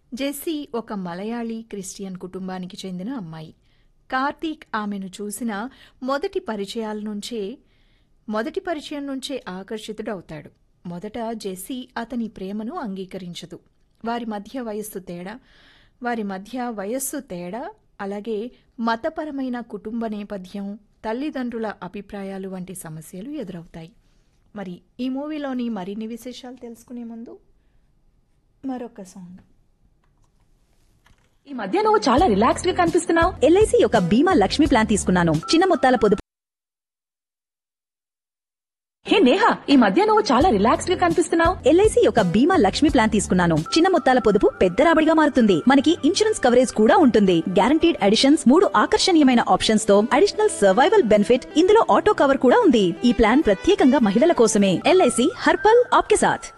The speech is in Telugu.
జెస్సీ ఒక మలయాళీ క్రిస్టియన్ కుటుంబానికి చెందిన అమ్మాయి కార్తీక్ ఆమెను చూసిన మొదటి పరిచయాల నుంచే మొదటి పరిచయం నుంచే ఆకర్షితుడవుతాడు మొదట జెస్సీ అతని ప్రేమను అంగీకరించదు వారి మధ్య వయస్సు తేడా వారి మధ్య వయస్సు తేడా అలాగే మతపరమైన కుటుంబ నేపథ్యం తల్లిదండ్రుల అభిప్రాయాలు వంటి సమస్యలు ఎదురవుతాయి మరి ఈ మూవీలోని మరిన్ని విశేషాలు తెలుసుకునే ముందు మరొక సాంగ్ ఈ మధ్య నువ్వు చాలా రిలాక్స్డ్ గా కనిపిస్తున్నావు ఎల్ఐసి యొక్క బీమా లక్ష్మి ప్లాన్ తీసుకున్నాను చిన్న మొత్తాల పొదుపు హే నేహా ఈ మధ్య నువ్వు చాలా రిలాక్స్డ్ గా కనిపిస్తున్నావు ఎల్ఐసి యొక్క బీమా లక్ష్మి ప్లాన్ తీసుకున్నాను చిన్న మొత్తాల పొదుపు పెద్ద రాబడిగా మారుతుంది మనకి ఇన్సూరెన్స్ కవరేజ్ కూడా ఉంటుంది గ్యారంటీడ్ అడిషన్స్ మూడు ఆకర్షణీయమైన ఆప్షన్స్ తో అడిషనల్ సర్వైవల్ బెనిఫిట్ ఇందులో ఆటో కవర్ కూడా ఉంది ఈ ప్లాన్ ప్రత్యేకంగా మహిళల కోసమే ఎల్ఐసి హర్పల్ ఆప్కే సాథ్